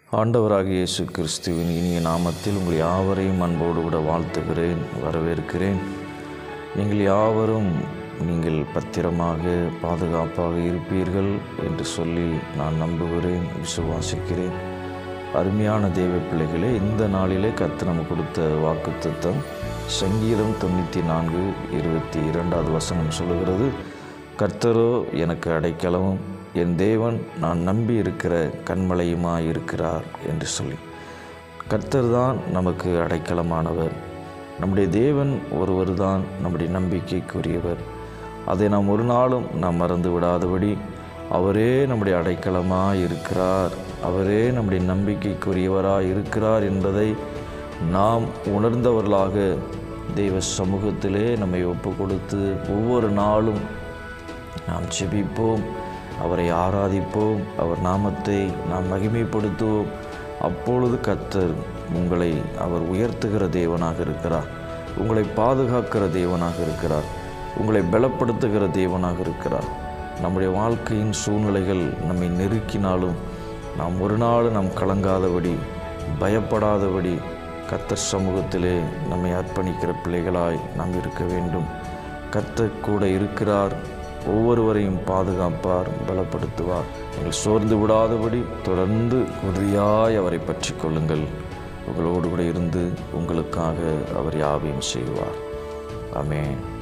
ஆண்டவராகிய இயேசு கிறிஸ்துவின் இனிய நாமத்தில் உங்கள் யாவரையும் அன்போடு கூட வாழ்த்துகிறேன் வரவேற்கிறேன் நீங்கள் யாவரும் நீங்கள் பத்திரமாக பாதுகாப்பாக இருப்பீர்கள் என்று சொல்லி நான் நம்புகிறேன் விசுவாசிக்கிறேன் அருமையான தேவ பிள்ளைகளே இந்த நாளிலே கர்த்தர் நமக்கு கொடுத்த வாக்குத்தத்தம் சங்கீதம் தொண்ணூற்றி நான்கு இருபத்தி இரண்டாவது வசனம் சொல்லுகிறது கர்த்தரோ எனக்கு அடைக்கலமும் என் தேவன் நான் நம்பி இருக்கிற கண்மலையுமாய் இருக்கிறார் என்று சொல்லி கர்த்தர் தான் நமக்கு அடைக்கலமானவர் நம்முடைய தேவன் ஒருவர் தான் நம்முடைய நம்பிக்கைக்குரியவர் அதை நாம் ஒரு நாளும் நாம் மறந்து விடாதபடி அவரே நம்முடைய அடைக்கலமாக இருக்கிறார் அவரே நம்முடைய நம்பிக்கைக்குரியவராக இருக்கிறார் என்பதை நாம் உணர்ந்தவர்களாக தெய்வ சமூகத்திலே நம்மை ஒப்பு கொடுத்து ஒவ்வொரு நாளும் நாம் செபிப்போம் அவரை ஆராதிப்போம் அவர் நாமத்தை நாம் மகிமைப்படுத்துவோம் அப்பொழுது கர்த்தர் உங்களை அவர் உயர்த்துகிற தேவனாக இருக்கிறார் உங்களை பாதுகாக்கிற தேவனாக இருக்கிறார் உங்களை பலப்படுத்துகிற தேவனாக இருக்கிறார் நம்முடைய வாழ்க்கையின் சூழ்நிலைகள் நம்மை நெருக்கினாலும் நாம் ஒரு நாள் நாம் கலங்காதபடி பயப்படாதபடி கர்த்தர் சமூகத்திலே நம்மை அர்ப்பணிக்கிற பிள்ளைகளாய் நாம் இருக்க வேண்டும் கர்த்தர் கூட இருக்கிறார் ஒவ்வொருவரையும் பாதுகாப்பார் பலப்படுத்துவார் நீங்கள் சோர்ந்து விடாதபடி தொடர்ந்து உறுதியாய் அவரை பற்றி கொள்ளுங்கள் உங்களோடு கூட இருந்து உங்களுக்காக அவர் யாவையும் செய்வார் ஆமென்